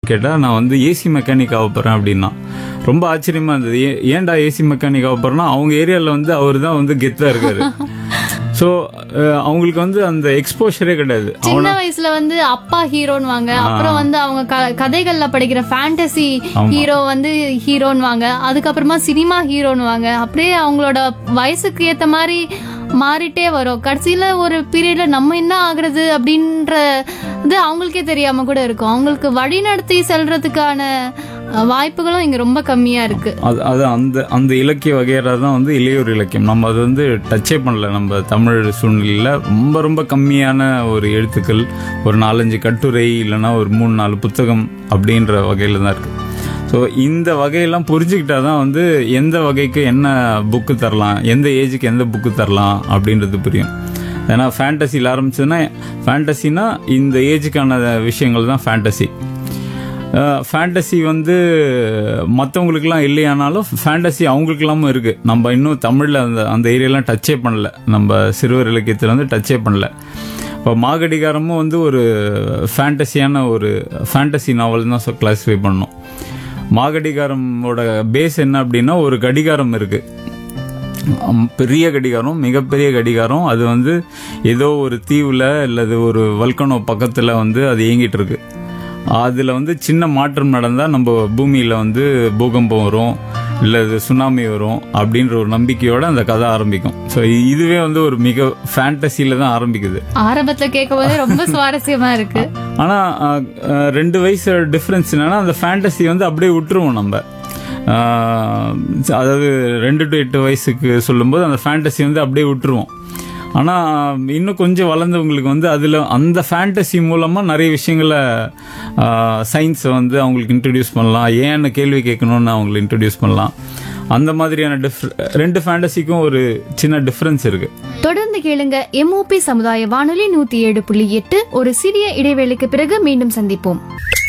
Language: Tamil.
கேட்டால் நான் வந்து ஏசி மெக்கானிக் ஆக போகிறேன் அப்படின்னா ரொம்ப ஆச்சரியமா இருந்தது ஏ- ஏன்டா ஏசி மெக்கானிக் ஆக போகிறேன்னா அவங்க ஏரியாவில் வந்து அவர் தான் வந்து கெத்தாக இருக்காரு ஸோ அவங்களுக்கு வந்து அந்த எக்ஸ்போஷரே கிடையாது சின்ன வயசுல வந்து அப்பா ஹீரோன்னு வாங்க அப்புறம் வந்து அவங்க க- கதைகள்ல படிக்கிற ஃபேண்டசி ஹீரோ வந்து ஹீரோன்னு வாங்க அதுக்கப்புறமா சினிமா ஹீரோன்னு வாங்க அப்படியே அவங்களோட வயசுக்கு ஏத்த மாதிரி மாறிட்டே வரும் கடைசியில ஒரு பீரியட்ல நம்ம என்ன ஆகுறது அப்படின்ற இது அவங்களுக்கே தெரியாம கூட இருக்கும் அவங்களுக்கு வழி நடத்தி செல்றதுக்கான அஹ், வாய்ப்புகளும் இங்க ரொம்ப கம்மியா இருக்கு அது அது அந்த அந்த இலக்கிய வகையறா தான் வந்து இளையோர் இலக்கியம் நம்ம அது வந்து டச்சே பண்ணல நம்ம தமிழ் சூழ்நிலையில் ரொம்ப ரொம்ப கம்மியான ஒரு எழுத்துக்கள் ஒரு நாலஞ்சு கட்டுரை இல்லைன்னா ஒரு மூணு நாலு புத்தகம் அப்படின்ற வகையில் தான் இருக்கு ஸோ இந்த வகையெல்லாம் புரிஞ்சுக்கிட்டா தான் வந்து எந்த வகைக்கு என்ன புக்கு தரலாம் எந்த ஏஜுக்கு எந்த புக்கு தரலாம் அப்படின்றது புரியும் ஏன்னா ஃபேண்டசியில் ஆரம்பிச்சதுன்னா ஃபேண்டசினா இந்த ஏஜுக்கான விஷயங்கள் தான் ஃபேண்டசி ஃபேண்டசி வந்து மற்றவங்களுக்குலாம் இல்லையானாலும் ஃபேண்டசி அவங்களுக்கெல்லாமும் இருக்குது நம்ம இன்னும் தமிழில் அந்த அந்த ஏரியாலாம் டச்சே பண்ணல நம்ம சிறுவர் இலக்கியத்தில் வந்து டச்சே பண்ணல இப்போ மாகடிகாரமும் வந்து ஒரு ஃபேண்டசியான ஒரு ஃபேண்டசி நாவல் தான் கிளாஸிஃபை பண்ணோம் மாகடிகாரமோட பேஸ் என்ன அப்படின்னா ஒரு கடிகாரம் இருக்குது அம், பெரிய கடிகாரம் மிகப்பெரிய கடிகாரம் அது வந்து ஏதோ ஒரு தீவுல அல்லது ஒரு வல்கனோ பக்கத்துல வந்து அது இயங்கிட்டு இருக்கு அதுல வந்து சின்ன மாற்றம் நடந்தா நம்ம பூமியில வந்து பூகம்பம் வரும் இல்ல இது சுனாமி வரும் அப்படின்ற ஒரு நம்பிக்கையோட அந்த கதை ஆரம்பிக்கும் ஸோ இதுவே வந்து ஒரு மிக ஃபேண்டசியில தான் ஆரம்பிக்குது ஆரம்பத்துல கேட்கும் போதே ரொம்ப சுவாரஸ்யமா இருக்கு ஆனா அஹ், அஹ், ரெண்டு வயசு டிஃபரன்ஸ் என்னன்னா அந்த ஃபேண்டசி வந்து அப்படியே விட்டுருவோம் நம்ம அஹ், அதாவது ரெண்டு டு எட்டு வயசுக்கு சொல்லும்போது அந்த ஃபேண்டசி வந்து அப்படியே விட்டுருவோம் ஆனா இன்னும் கொஞ்சம் வளர்ந்தவங்களுக்கு வந்து அதுல அந்த ஃபேண்டசி மூலமா நிறைய விஷயங்களை சயின்ஸை வந்து அவங்களுக்கு இன்ட்ரடியூஸ் பண்ணலாம் ஏன்னு கேள்வி கேட்கணும்னு அவங்களுக்கு இன்ட்ரடியூஸ் பண்ணலாம் அந்த மாதிரியான டிஃப்ர ரெண்டு ஃபேண்டசிக்கும் ஒரு சின்ன டிஃப்ரென்ஸ் இருக்கு தொடர்ந்து கேளுங்க எம்ஓபி சமுதாய வானொலி நூத்தி ஏழு புள்ளி எட்டு ஒரு சிறிய இடைவேளைக்கு பிறகு மீண்டும் சந்திப்போம்